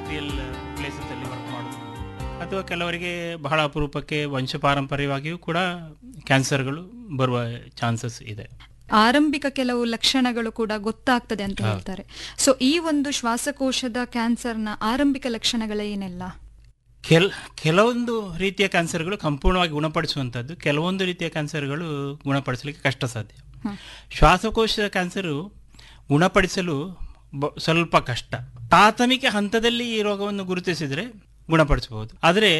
Industrial ಪ್ಲೇಸಸಲ್ಲಿ work ಮಾಡೋದು ಅಥವಾ ಕೆಲವರಿಗೆ ಬಹಳ ಅಪರೂಪಕ್ಕೆ ವಂಶಪಾರಂಪರ್ಯವಾಗಿಯೂ ಕೂಡ ಕ್ಯಾನ್ಸರ್ಗಳು ಬರುವ ಚಾನ್ಸಸ್ ಇದೆ ಆರಂಭಿಕ ಕೆಲವು ಲಕ್ಷಣಗಳು ಕೂಡ ಗೊತ್ತಾಗ್ತದೆ ಅಂತ ಹೇಳ್ತಾರೆ ಸೊ ಈ ಒಂದು ಶ್ವಾಸಕೋಶದ ಕ್ಯಾನ್ಸರ್ನ ಆರಂಭಿಕ ಲಕ್ಷಣಗಳೇನೆಲ್ಲ ಕೆಲ್ ಕೆಲವೊಂದು ರೀತಿಯ ಕ್ಯಾನ್ಸರ್ಗಳು ಸಂಪೂರ್ಣವಾಗಿ ಗುಣಪಡಿಸುವಂಥದ್ದು ಕೆಲವೊಂದು ರೀತಿಯ ಕ್ಯಾನ್ಸರ್ಗಳು ಗುಣಪಡಿಸಲಿಕ್ಕೆ ಕಷ್ಟ ಸಾಧ್ಯ ಹ್ಮ್. ಶ್ವಾಸಕೋಶದ ಕ್ಯಾನ್ಸರು ಗುಣಪಡಿಸಲು ಬ- ಸ್ವಲ್ಪ ಕಷ್ಟ ಪ್ರಾಥಮಿಕ ಹಂತದಲ್ಲಿ ಈ ರೋಗವನ್ನು ಗುರುತಿಸಿದರೆ ಗುಣಪಡಿಸಬಹುದು ಆದರೆ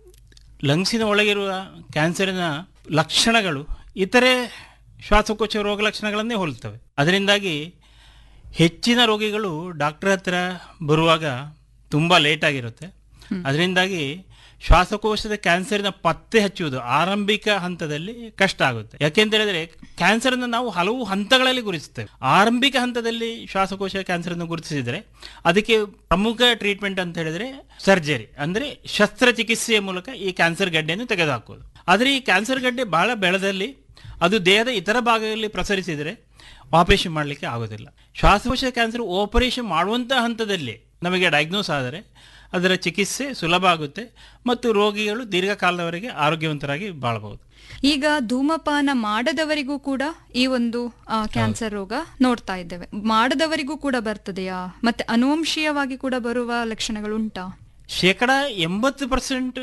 ಲಂಗ್ಸಿನ ಒಳಗಿರುವ ಕ್ಯಾನ್ಸರಿನ ಲಕ್ಷಣಗಳು ಇತರೆ ಶ್ವಾಸಕೋಶ ರೋಗ ಲಕ್ಷಣಗಳನ್ನೇ ಹೋಲುತ್ತವೆ ಅದರಿಂದಾಗಿ ಹೆಚ್ಚಿನ ರೋಗಿಗಳು ಡಾಕ್ಟರ್ ಹತ್ರ ಬರುವಾಗ ತುಂಬ ಲೇಟ್ ಆಗಿರುತ್ತೆ ಅದರಿಂದಾಗಿ ಶ್ವಾಸಕೋಶದ ಕ್ಯಾನ್ಸರಿನ ಪತ್ತೆ ಹಚ್ಚುವುದು ಆರಂಭಿಕ ಹಂತದಲ್ಲಿ ಕಷ್ಟ ಆಗುತ್ತೆ ಯಾಕೆಂತ ಹೇಳಿದ್ರೆ ಕ್ಯಾನ್ಸರನ್ನು ನಾವು ಹಲವು ಹಂತಗಳಲ್ಲಿ ಗುರುತಿಸ್ತೇವೆ ಆರಂಭಿಕ ಹಂತದಲ್ಲಿ ಶ್ವಾಸಕೋಶ ಕ್ಯಾನ್ಸರನ್ನು ಗುರುತಿಸಿದರೆ ಅದಕ್ಕೆ ಪ್ರಮುಖ ಟ್ರೀಟ್ಮೆಂಟ್ ಅಂತ ಹೇಳಿದ್ರೆ ಸರ್ಜರಿ ಅಂದರೆ ಶಸ್ತ್ರಚಿಕಿತ್ಸೆಯ ಮೂಲಕ ಈ ಕ್ಯಾನ್ಸರ್ ಗಡ್ಡೆಯನ್ನು ತೆಗೆದುಹಾಕೋದು ಆದರೆ ಈ ಕ್ಯಾನ್ಸರ್ ಗಡ್ಡೆ ಬಹಳ ಬೆಳೆದಲ್ಲಿ ಅದು ದೇಹದ ಇತರ ಭಾಗಗಳಲ್ಲಿ ಪ್ರಸರಿಸಿದರೆ ಆಪರೇಷನ್ ಮಾಡಲಿಕ್ಕೆ ಆಗೋದಿಲ್ಲ ಶ್ವಾಸಕೋಶ ಕ್ಯಾನ್ಸರ್ ಆಪರೇಷನ್ ಮಾಡುವಂಥ ಹಂತದಲ್ಲಿ ನಮಗೆ ಡಯಾಗ್ನೋಸ್ ಆದರೆ ಅದರ ಚಿಕಿತ್ಸೆ ಸುಲಭ ಆಗುತ್ತೆ ಮತ್ತು ರೋಗಿಗಳು ದೀರ್ಘಕಾಲದವರೆಗೆ ಆರೋಗ್ಯವಂತರಾಗಿ ಬಾಳಬಹುದು ಈಗ ಧೂಮಪಾನ ಮಾಡದವರಿಗೂ ಕೂಡ ಈ ಒಂದು ಆ, ಕ್ಯಾನ್ಸರ್ ರೋಗ ನೋಡ್ತಾ ಇದ್ದೇವೆ ಮಾಡದವರಿಗೂ ಕೂಡ ಬರ್ತದೆಯಾ ಮತ್ತೆ ಅನುವಂಶೀಯವಾಗಿ ಕೂಡ ಬರುವ ಲಕ್ಷಣಗಳು ಉಂಟಾ ಶೇಕಡ ಎಂಬತ್ತು ಪರ್ಸೆಂಟ್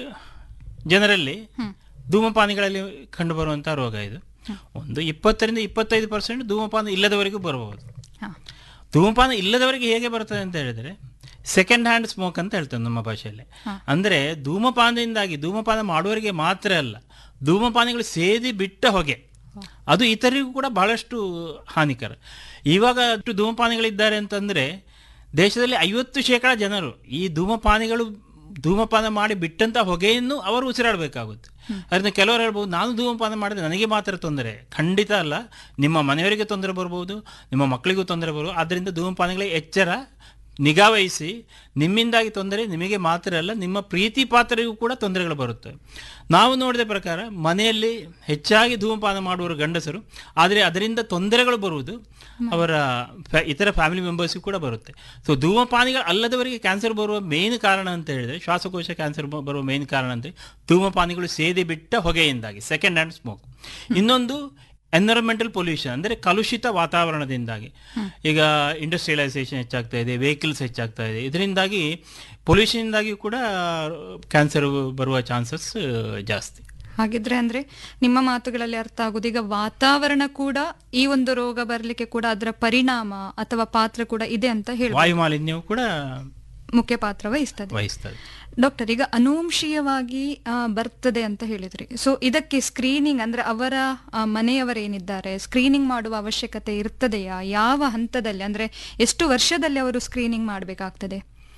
ಜನರಲ್ಲಿ ಹ್ಮ್. ಧೂಮಪಾನಿಗಳಲ್ಲಿ ಕಂಡುಬರುವಂಥ ರೋಗ ಇದು ಒಂದು ಇಪ್ಪತ್ತರಿಂದ ಇಪ್ಪತ್ತೈದು ಪರ್ಸೆಂಟ್ ಧೂಮಪಾನ ಇಲ್ಲದವರಿಗೂ ಬರಬಹುದು ಹಾ. ಧೂಮಪಾನ ಇಲ್ಲದವರಿಗೆ ಹೇಗೆ ಬರ್ತದೆ ಅಂತ ಹೇಳಿದ್ರೆ ಸೆಕೆಂಡ್ ಹ್ಯಾಂಡ್ ಸ್ಮೋಕ್ ಅಂತ ಹೇಳ್ತೇವೆ ನಮ್ಮ ಭಾಷೆಯಲ್ಲಿ ಹಾ. ಅಂದರೆ ಧೂಮಪಾನದಿಂದಾಗಿ ಧೂಮಪಾನ ಮಾಡುವವರಿಗೆ ಮಾತ್ರ ಅಲ್ಲ ಧೂಮಪಾನಿಗಳು ಸೇದಿ ಬಿಟ್ಟ ಹೊಗೆ ಅದು ಇತರರಿಗೂ ಕೂಡ ಬಹಳಷ್ಟು ಹಾನಿಕರ ಇವಾಗ ಅಷ್ಟು ಧೂಮಪಾನಿಗಳಿದ್ದಾರೆ ಅಂತಂದ್ರೆ ದೇಶದಲ್ಲಿ ಐವತ್ತು ಶೇಕಡ ಜನರು ಈ ಧೂಮಪಾನಿಗಳು ಧೂಮಪಾನ ಮಾಡಿ ಬಿಟ್ಟಂತ ಹೊಗೆಯನ್ನು ಅವರು ಉಸಿರಾಡಬೇಕಾಗುತ್ತೆ ಅದರಿಂದ ಕೆಲವರು ಹೇಳ್ಬೋದು ನಾನು ಧೂಮಪಾನ ಮಾಡಿದ್ರೆ ನನಗೆ ಮಾತ್ರ ತೊಂದರೆ ಖಂಡಿತ ಅಲ್ಲ ನಿಮ್ಮ ಮನೆಯವರಿಗೆ ತೊಂದರೆ ಬರ್ಬೋದು ನಿಮ್ಮ ಮಕ್ಕಳಿಗೂ ತೊಂದರೆ ಬರ್ಬೋದು ಆದ್ದರಿಂದ ಧೂಮಪಾನಿಗಳಿಗೆ ಎಚ್ಚರ ನಿಗಾ ವಹಿಸಿ ನಿಮ್ಮಿಂದಾಗಿ ತೊಂದರೆ ನಿಮಗೆ ಮಾತ್ರ ಅಲ್ಲ ನಿಮ್ಮ ಪ್ರೀತಿ ಪಾತ್ರರಿಗೂ ಕೂಡ ತೊಂದರೆಗಳು ಬರುತ್ತೆ ನಾವು ನೋಡಿದ ಪ್ರಕಾರ ಮನೆಯಲ್ಲಿ ಹೆಚ್ಚಾಗಿ ಧೂಮಪಾನ ಮಾಡುವರು ಗಂಡಸರು ಆದರೆ ಅದರಿಂದ ತೊಂದರೆಗಳು ಬರುವುದು ಅವರ ಫ್ಯಾ- ಇತರ ಫ್ಯಾಮಿಲಿ ಮೆಂಬರ್ಸ್ಗೂ ಕೂಡ ಬರುತ್ತೆ ಸೊ ಧೂಮಪಾನಿಗಳು ಅಲ್ಲದವರಿಗೆ ಕ್ಯಾನ್ಸರ್ ಬರುವ ಮೇನ್ ಕಾರಣ ಅಂತ ಹೇಳಿದ್ರೆ ಶ್ವಾಸಕೋಶ ಕ್ಯಾನ್ಸರ್ ಬ- ಬರುವ ಮೇನ್ ಕಾರಣ ಅಂದರೆ ಧೂಮಪಾನಿಗಳು ಸೇದಿ ಬಿಟ್ಟ ಹೊಗೆಯಿಂದಾಗಿ ಸೆಕೆಂಡ್ ಹ್ಯಾಂಡ್ ಸ್ಮೋಕ್ ಇನ್ನೊಂದು ಎನ್ವಿರಾನ್ಮೆಂಟಲ್ ಪೊಲ್ಯೂಷನ್ ಅಂದರೆ ಕಲುಷಿತ ವಾತಾವರಣದಿಂದಾಗಿ ಈಗ ಇಂಡಸ್ಟ್ರಿಯಲೈಸೇಷನ್ ಹೆಚ್ಚಾಗ್ತಾ ಇದೆ ವೆಹಿಕಲ್ಸ್ ಹೆಚ್ಚಾಗ್ತಾ ಇದೆ ಇದರಿಂದಾಗಿ ಪೊಲ್ಯೂಷನ್ದಾಗಿ ಕೂಡ ಕ್ಯಾನ್ಸರ್ ಬರುವ ಚಾನ್ಸಸ್ ಜಾಸ್ತಿ ಹಾಗಿದ್ರೆ ಅಂದ್ರೆ ನಿಮ್ಮ ಮಾತುಗಳಲ್ಲಿ ಅರ್ಥ ಆಗುದು ಈಗ ವಾತಾವರಣ ಕೂಡ ಈ ಒಂದು ರೋಗ ಬರ್ಲಿಕ್ಕೆ ಕೂಡ ಅದರ ಪರಿಣಾಮ ಅಥವಾ ಪಾತ್ರ ಕೂಡ ಇದೆ ಅಂತ ಹೇಳಿ ವಾಯು ಮಾಲಿನ್ಯವು ಕೂಡ ಮುಖ್ಯ ಪಾತ್ರ ವಹಿಸ್ತದೆ ವಹಿಸ್ತದೆ ಡಾಕ್ಟರ್ ಈಗ ಅನುವಂಶೀಯವಾಗಿ ಆ, ಬರ್ತದೆ ಅಂತ ಹೇಳಿದ್ರಿ ಸೊ ಇದಕ್ಕೆ ಸ್ಕ್ರೀನಿಂಗ್ ಅಂದ್ರೆ ಅವರ ಆ, ಮನೆಯವರೇನಿದ್ದಾರೆ ಸ್ಕ್ರೀನಿಂಗ್ ಮಾಡುವ ಅವಶ್ಯಕತೆ ಇರ್ತದೆಯಾ ಯಾವ ಹಂತದಲ್ಲಿ ಅಂದ್ರೆ ಎಷ್ಟು ವರ್ಷದಲ್ಲಿ ಅವರು ಸ್ಕ್ರೀನಿಂಗ್ ಮಾಡಬೇಕಾಗ್ತದೆ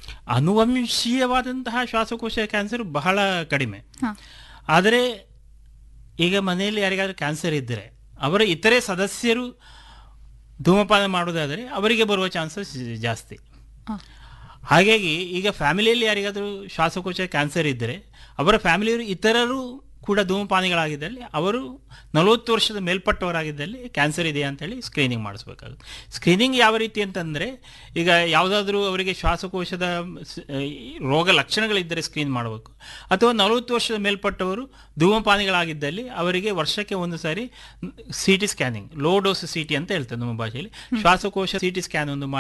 ಅನುವಂಶೀಯವಾದಂತಹ ಶ್ವಾಸಕೋಶ ಕ್ಯಾನ್ಸರ್ ಬಹಳ ಕಡಿಮೆ ಹಾ ಆದರೆ ಈಗ ಮನೆಯಲ್ಲಿ ಯಾರಿಗಾದ್ರೂ ಕ್ಯಾನ್ಸರ್ ಇದ್ದರೆ ಅವರ ಇತರೆ ಸದಸ್ಯರು ಧೂಮಪಾನ ಮಾಡುವುದಾದರೆ ಅವರಿಗೆ ಬರುವ ಚಾನ್ಸಸ್ ಜಾಸ್ತಿ ಹಾ. ಹಾಗಾಗಿ ಈಗ ಫ್ಯಾಮಿಲಿಯಲ್ಲಿ ಯಾರಿಗಾದರೂ ಶ್ವಾಸಕೋಶ ಕ್ಯಾನ್ಸರ್ ಇದ್ದರೆ ಅವರ ಫ್ಯಾಮಿಲಿಯವರು ಇತರರು ಕೂಡ ಧೂಮಪಾನಿಗಳಾಗಿದ್ದಲ್ಲಿ ಅವರು ನಲವತ್ತು ವರ್ಷದ ಮೇಲ್ಪಟ್ಟವರಾಗಿದ್ದಲ್ಲಿ ಕ್ಯಾನ್ಸರ್ ಇದೆಯಾ ಅಂತೇಳಿ ಸ್ಕ್ರೀನಿಂಗ್ ಮಾಡಿಸ್ಬೇಕಾಗುತ್ತೆ ಸ್ಕ್ರೀನಿಂಗ್ ಯಾವ ರೀತಿ ಅಂತಂದರೆ ಈಗ ಯಾವುದಾದ್ರೂ ಅವರಿಗೆ ಶ್ವಾಸಕೋಶದ ಸ- ಈ ರೋಗ ಲಕ್ಷಣಗಳಿದ್ದರೆ ಸ್ಕ್ರೀನ್ ಮಾಡಬೇಕು ಅಥವಾ ನಲವತ್ತು ವರ್ಷದ ಮೇಲ್ಪಟ್ಟವರು ಧೂಮಪಾನಿಗಳಾಗಿದ್ದಲ್ಲಿ ಅವರಿಗೆ ವರ್ಷಕ್ಕೆ ಒಂದು ಸಾರಿ C T scanning low dose C T ಅಂತ ಹೇಳ್ತಾರೆ ನಮ್ಮ ಭಾಷೆಯಲ್ಲಿ ಶ್ವಾಸಕೋಶ ಸಿ ಟಿ ಸ್ಕ್ಯಾನ್ ಒಂದು ಮಾಡಿ